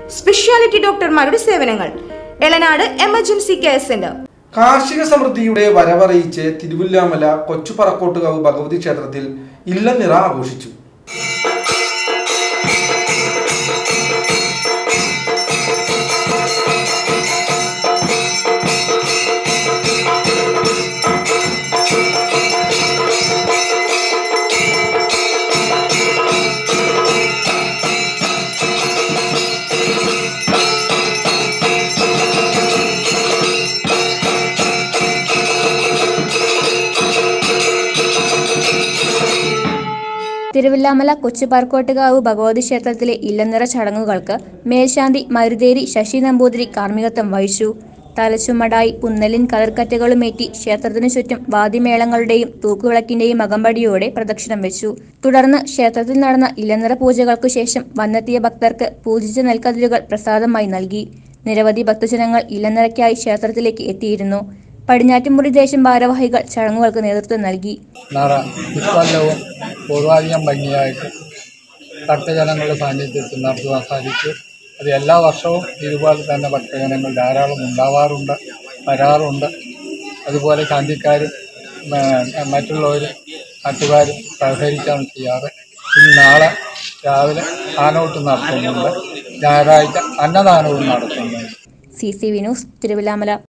speciality ഡോക്ടർമാരുടെ സേവനങ്ങൾ Elanad emergency care centre കാർഷിക സമൃദ്ധിയുടെ വരവറിയിച്ച് തിരുവില്ലാമല കൊച്ചുപറക്കോട്ടുകാവ് ഭഗവതി ക്ഷേത്രത്തിൽ ഇല്ലനിറ ആഘോഷിച്ചു തിരുവില്ലാമല കൊച്ചുപാർക്കോട്ടുകാവ് ഭഗവതി ക്ഷേത്രത്തിലെ ഇല്ലനിറ ചടങ്ങുകൾക്ക് മേൽശാന്തി മരുതേരി ശശി നമ്പൂതിരി കാർമ്മികത്വം വഹിച്ചു തലച്ചുമടായി പുന്നലിൻ കലർക്കറ്റകളുമേറ്റി ക്ഷേത്രത്തിനു ചുറ്റും വാദ്യമേളങ്ങളുടെയും തൂക്കുവിളക്കിന്റെയും അകമ്പടിയോടെ പ്രദക്ഷിണം വെച്ചു തുടർന്ന് ക്ഷേത്രത്തിൽ നടന്ന ഇലനിറ പൂജകൾക്കു ശേഷം വന്നെത്തിയ ഭക്തർക്ക് പൂജിച്ച നെൽക്കതിരുകൾ പ്രസാദമായി നൽകി നിരവധി ഭക്തജനങ്ങൾ ഇലനിറയ്ക്കായി ക്ഷേത്രത്തിലേക്ക് എത്തിയിരുന്നു പടിഞ്ഞാറ്റുമുറി ദേശം ഭാരവാഹികൾ ചടങ്ങുകൾക്ക് നേതൃത്വം നൽകി നട ഇക്കൊല്ലവും പൂർവാധികം ഭംഗിയായിട്ട് ഭക്തജനങ്ങളുടെ സാന്നിധ്യത്തിൽ നടത്തുവാൻ സാധിച്ചു അത് എല്ലാ വർഷവും ഇതുപോലെ തന്നെ ഭക്തജനങ്ങൾ ധാരാളം ഉണ്ടാവാറുണ്ട് വരാറുണ്ട് അതുപോലെ ശാന്തിക്കാരും ഏ, മറ്റുള്ളവരും നാട്ടുകാരും സഹകരിച്ചാണ് ചെയ്യാറ് ഇനി നാളെ രാവിലെ ആനോട്ട് നടത്തുന്നുണ്ട് ഞായറാഴ്ച അന്നദാനവും നടത്തുന്നുണ്ട് C C V news Thiruvilwamala